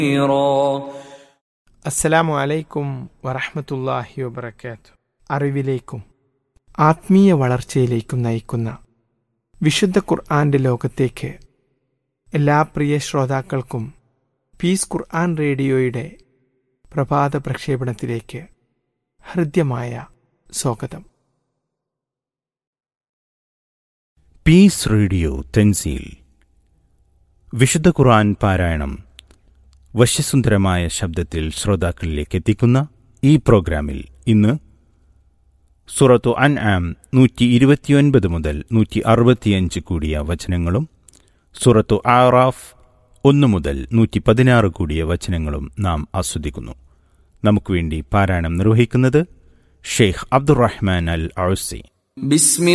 അസ്സലാമു അലൈക്കും വറഹമത്തല്ലാഹി വബർക്കാത്തു അറിവിലേക്കും ആത്മീയ വളർച്ചയിലേക്കും നയിക്കുന്ന വിശുദ്ധ ഖുർആന്റെ ലോകത്തേക്ക് എല്ലാ പ്രിയ ശ്രോതാക്കൾക്കും പീസ് ഖുർആൻ റേഡിയോയുടെ പ്രഭാത പ്രക്ഷേപണത്തിലേക്ക് ഹൃദ്യമായ സ്വാഗതം പീസ് റേഡിയോ തെൻസീൽ വിശുദ്ധ ഖുർആൻ പാരായണം വശ്യസുന്ദരമായ ശബ്ദത്തിൽ ശ്രോതാക്കളിലേക്ക് എത്തിക്കുന്ന ഈ പ്രോഗ്രാമിൽ ഇന്ന് സുറത്തു അൻ ആം നൂറ്റി ഇരുപത്തിയൊൻപത് മുതൽ നൂറ്റി അറുപത്തിയഞ്ച് കൂടിയ വചനങ്ങളും സുറത്തു ആറാഫ് ഒന്ന് മുതൽ നൂറ്റി പതിനാറ് കൂടിയ വചനങ്ങളും നാം ആസ്വദിക്കുന്നു നമുക്ക് വേണ്ടി പാരായണം നിർവഹിക്കുന്നത് ഷെയ്ഖ് അബ്ദുറഹ്മാൻ അൽ ഔസി بسم